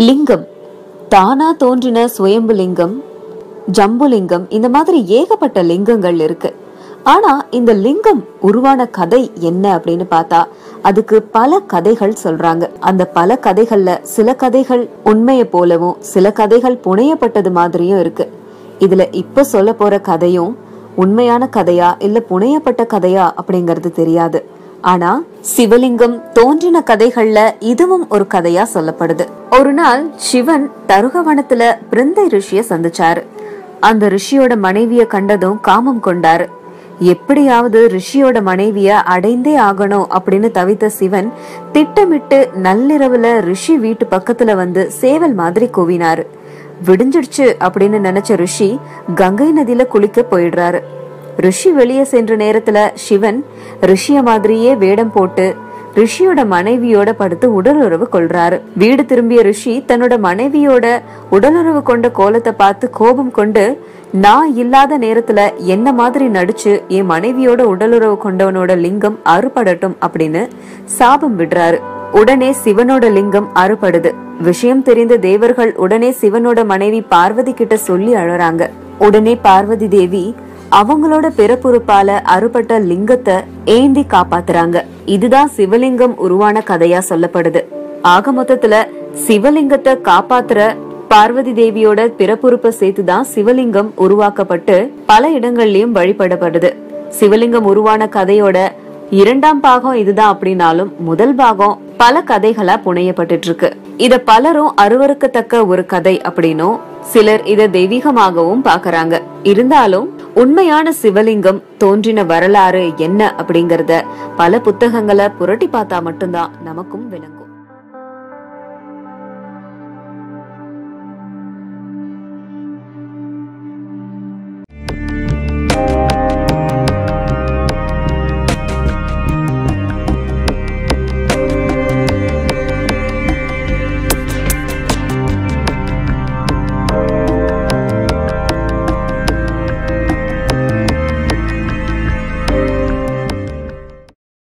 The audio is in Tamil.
லிங்கம் தானா தோன்றின சுயம்பு லிங்கம் ஜம்புலிங்கம் இந்த மாதிரி ஏகப்பட்ட லிங்கங்கள் இருக்கு ஆனா இந்த லிங்கம் உருவான கதை என்ன அப்படின்னு பார்த்தா அதுக்கு பல கதைகள் சொல்றாங்க அந்த பல கதைகள்ல சில கதைகள் உண்மையை போலவும் சில கதைகள் புனையப்பட்டது மாதிரியும் இருக்கு இதுல இப்ப சொல்ல போற கதையும் உண்மையான கதையா இல்ல புனையப்பட்ட கதையா அப்படிங்கறது தெரியாது ஆனா சிவலிங்கம் தோன்றின கதைகள்ல இதுவும் ஒரு கதையா சொல்லப்படுது ஒரு நாள் சிவன் தருகவனத்துல பிருந்தை ரிஷிய சந்திச்சாரு அந்த ரிஷியோட மனைவிய கண்டதும் காமம் கொண்டாரு எப்படியாவது ரிஷியோட மனைவிய அடைந்தே ஆகணும் அப்படின்னு தவித்த சிவன் திட்டமிட்டு நள்ளிரவுல ரிஷி வீட்டு பக்கத்துல வந்து சேவல் மாதிரி கூவினாரு விடிஞ்சிடுச்சு அப்படின்னு நினைச்ச ரிஷி கங்கை நதியில குளிக்க போயிடுறாரு ரிஷி வெளியே சென்ற நேரத்துல சிவன் ரிஷிய மாதிரியே வேடம் போட்டு ரிஷியோட மனைவியோட படுத்து உடலுறவு கொள்றாரு வீடு திரும்பிய ரிஷி தன்னோட மனைவியோட உடலுறவு கொண்ட கோலத்தை பார்த்து கோபம் கொண்டு நான் இல்லாத நேரத்துல என்ன மாதிரி நடிச்சு என் மனைவியோட உடலுறவு கொண்டவனோட லிங்கம் அறுபடட்டும் அப்படின்னு சாபம் விடுறாரு உடனே சிவனோட லிங்கம் அறுபடுது விஷயம் தெரிந்த தேவர்கள் உடனே சிவனோட மனைவி பார்வதி கிட்ட சொல்லி அழறாங்க உடனே பார்வதி தேவி அவங்களோட பிறப்புறுப்பால அறுபட்ட லிங்கத்தை ஏந்தி காப்பாத்துறாங்க இதுதான் சிவலிங்கம் உருவான கதையா சொல்லப்படுது ஆக மொத்தத்துல சிவலிங்கத்தை காப்பாத்துற பார்வதி தேவியோட பிறப்புறுப்பை சேர்த்துதான் சிவலிங்கம் உருவாக்கப்பட்டு பல இடங்கள்லயும் வழிபடப்படுது சிவலிங்கம் உருவான கதையோட இரண்டாம் பாகம் இதுதான் அப்படின்னாலும் முதல் பாகம் பல கதைகளா புனையப்பட்டு இருக்கு இத பலரும் அருவருக்கத்தக்க ஒரு கதை அப்படின்னும் சிலர் இத தெய்வீகமாகவும் பாக்குறாங்க இருந்தாலும் உண்மையான சிவலிங்கம் தோன்றின வரலாறு என்ன அப்படிங்கறத பல புத்தகங்களை புரட்டி பார்த்தா மட்டும்தான் நமக்கும் விளங்கும்